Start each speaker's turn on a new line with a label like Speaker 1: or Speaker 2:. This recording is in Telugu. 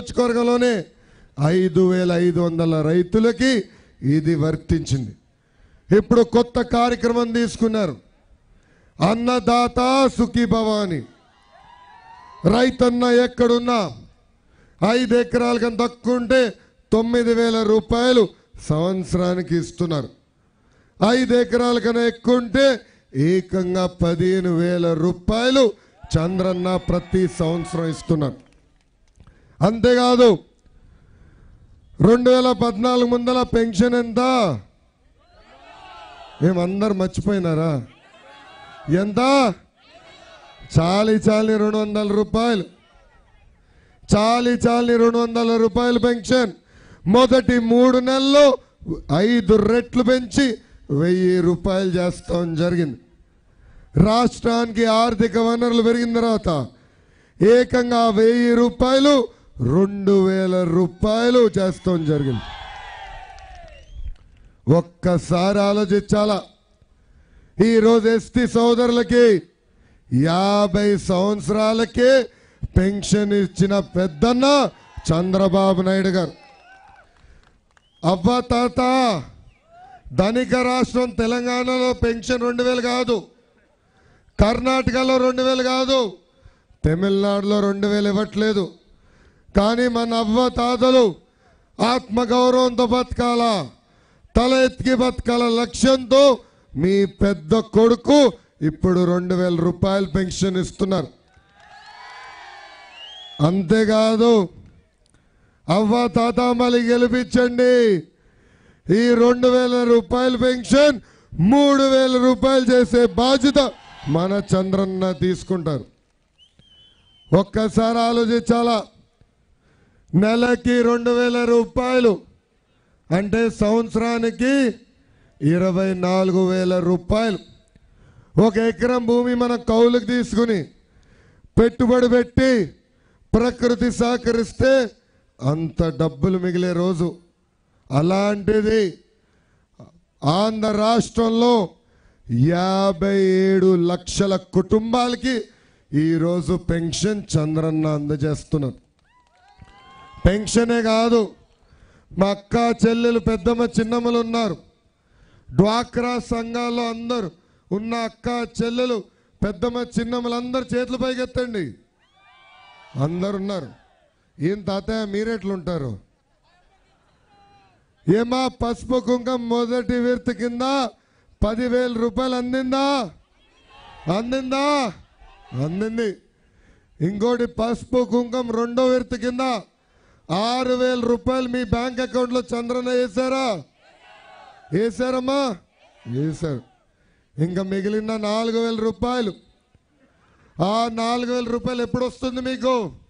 Speaker 1: నియోజకవర్గంలోనే ఐదు వేల ఐదు వందల రైతులకి ఇది వర్తించింది ఇప్పుడు కొత్త కార్యక్రమం తీసుకున్నారు అన్నదాత సుఖీభవ అని రైతన్న ఎక్కడున్నా ఐదు ఎకరాల కన్నా తక్కువ ఉంటే తొమ్మిది వేల రూపాయలు సంవత్సరానికి ఇస్తున్నారు ఐదు ఎకరాల కన్నా ఎక్కువ ఉంటే ఏకంగా పదిహేను వేల రూపాయలు చంద్రన్న ప్రతి సంవత్సరం ఇస్తున్నారు అంతేకాదు రెండు వేల పద్నాలుగు ముందల పెన్షన్ ఎంత ఏమందరు మర్చిపోయినారా ఎంత చాలి చాలి రెండు వందల రూపాయలు చాలి చాలి రెండు వందల రూపాయలు పెన్షన్ మొదటి మూడు నెలల్లో ఐదు రెట్లు పెంచి వెయ్యి రూపాయలు చేస్తాం జరిగింది రాష్ట్రానికి ఆర్థిక వనరులు పెరిగిన తర్వాత ఏకంగా వెయ్యి రూపాయలు రెండు వేల రూపాయలు చేస్తాం జరిగింది ఒక్కసారి ఆలోచించాలా ఈరోజు ఎస్టీ సోదరులకి యాభై సంవత్సరాలకే పెన్షన్ ఇచ్చిన పెద్దన్న చంద్రబాబు నాయుడు గారు అవ్వ తాత ధనిక రాష్ట్రం తెలంగాణలో పెన్షన్ రెండు వేలు కాదు కర్ణాటకలో రెండు వేలు కాదు తమిళనాడులో రెండు వేలు ఇవ్వట్లేదు కానీ మన అవ్వ తాతలు ఆత్మగౌరవంతో బతకాల తల ఎత్తికి బతకాల లక్ష్యంతో మీ పెద్ద కొడుకు ఇప్పుడు రెండు వేల రూపాయలు పెన్షన్ ఇస్తున్నారు అంతేకాదు అవ్వ తాత మళ్ళీ గెలిపించండి ఈ రెండు వేల రూపాయల పెన్షన్ మూడు వేల రూపాయలు చేసే బాధ్యత మన చంద్రన్న తీసుకుంటారు ఒక్కసారి ఆలోచించాలా నెలకి రెండు వేల రూపాయలు అంటే సంవత్సరానికి ఇరవై నాలుగు వేల రూపాయలు ఒక ఎకరం భూమి మన కౌలుకు తీసుకుని పెట్టుబడి పెట్టి ప్రకృతి సహకరిస్తే అంత డబ్బులు మిగిలే రోజు అలాంటిది ఆంధ్ర రాష్ట్రంలో యాభై ఏడు లక్షల కుటుంబాలకి ఈరోజు పెన్షన్ చంద్రన్న అందజేస్తున్నారు పెన్షనే కాదు మా అక్క చెల్లెలు పెద్దమ్మ చిన్నమ్మలు ఉన్నారు డ్వాక్రా సంఘాల్లో అందరు ఉన్న అక్క చెల్లెలు పెద్దమ్మ చిన్నమ్మలు అందరు చేతులు పైకెత్తండి అందరు ఉన్నారు ఏం తాతయ్య మీరెట్లుంటారు ఏమా పసుపు కుంకం మొదటి విడత కింద పదివేల రూపాయలు అందిందా అందిందా అందింది ఇంకోటి పసుపు కుంకం రెండో విడత కింద ఆరు వేల రూపాయలు మీ బ్యాంక్ అకౌంట్లో చంద్రన వేశారా వేశారమ్మా వేశారు ఇంకా మిగిలిన నాలుగు వేల రూపాయలు ఆ నాలుగు వేల రూపాయలు ఎప్పుడు వస్తుంది మీకు